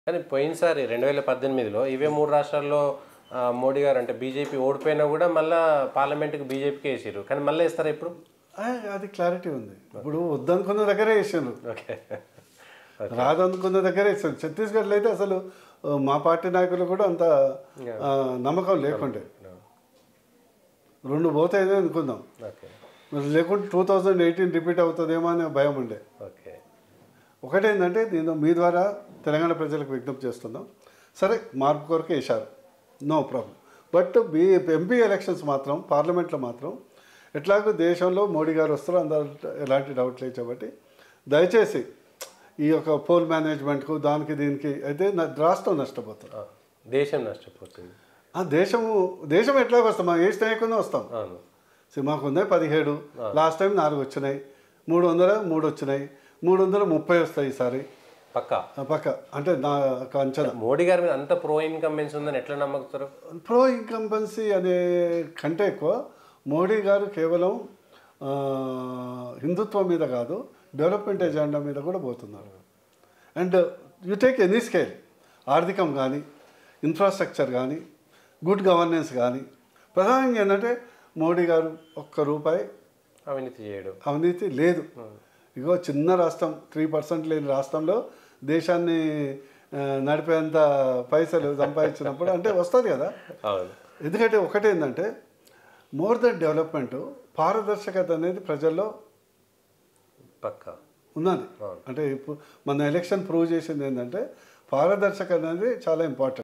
కానీ పోయినసారి రెండు వేల పద్దెనిమిదిలో ఇవే మూడు రాష్ట్రాల్లో ఆ, మోడీ గారు అంటే బీజేపీ ఓడిపోయినా కూడా మళ్ళీ పార్లమెంట్కి బీజేపీకి వేసారు కానీ మళ్ళీ వేస్తారా ఇప్పుడు ఆ, అది క్లారిటీ ఉంది ఇప్పుడు వద్దనుకున్న దగ్గరే వేసారు ఓకే రాదనుకున్న దగ్గరే వేసారు ఛత్తీస్గఢ్లో అయితే అసలు ఆ, మా పార్టీ నాయకులు కూడా అంత ఆ, నమ్మకం లేకుండే రెండు పోతాయని అనుకుందాం ఓకే మరి లేకుంటే టూ థౌజండ్ ఎయిటీన్ రిపీట్ అవుతుందేమో అనే భయం ఉండే ఓకే ఒకటేంటంటే నేను మీ ద్వారా తెలంగాణ ప్రజలకు విజ్ఞప్తి చేస్తున్నాం సరే మార్పు కొరకు వేశారు నో ప్రాబ్లం బట్ బీ ఎంపీ ఎలక్షన్స్ మాత్రం పార్లమెంట్లో మాత్రం ఎట్లాగో దేశంలో మోడీ గారు వస్తారో అందరూ ఎలాంటి డౌట్ లేదు కాబట్టి దయచేసి ఈ యొక్క పోల్ మేనేజ్మెంట్కు దానికి దీనికి అయితే నా రాష్ట్రం నష్టపోతుంది ఆ, దేశం నష్టపోతుంది ఆ దేశము దేశం ఎట్లాగో వస్తాం మనం ఏ స్నేహితున్నా వస్తాం అవును సో మాకు ఉన్నాయి పదిహేడు లాస్ట్ టైం నాలుగు వచ్చినాయి మూడు వందల మూడు వచ్చినాయి మూడు వందల ముప్పై వస్తాయి ఈసారి పక్కా ఆ పక్క అంటే నా ఒక అంచనా మోడీ గారి మీద అంత ప్రో ఇన్కంబెన్స్ ఉందని ఎట్లా నమ్మకుతారు ప్రో ఇన్కంబెన్సీ అనే కంటే ఎక్కువ మోడీ గారు కేవలం ఆ, హిందుత్వం మీద కాదు డెవలప్మెంట్ ఎజెండా మీద కూడా పోతున్నారు and you take any scale ఆర్థికం కానీ ఇన్ఫ్రాస్ట్రక్చర్ కానీ గుడ్ గవర్నెన్స్ కానీ ప్రధానంగా ఏంటంటే మోడీ గారు ఒక్క రూపాయి అవినీతి చేయడం అవినీతి లేదు ఇగో చిన్న రాష్ట్రం త్రీ పర్సెంట్ లేని రాష్ట్రంలో దేశాన్ని ఆ, నడిపేంత పైసలు సంపాదించినప్పుడు అంటే వస్తుంది కదా అవును ఎందుకంటే ఒకటేంటంటే మోర్ దెన్ డెవలప్మెంట్ పారదర్శకత అనేది ప్రజల్లో పక్కా ఉన్నది అంటే ఇప్పుడు మన ఎలక్షన్ ప్రూవ్ చేసింది ఏంటంటే పారదర్శకత అనేది చాలా ఇంపార్టెంట్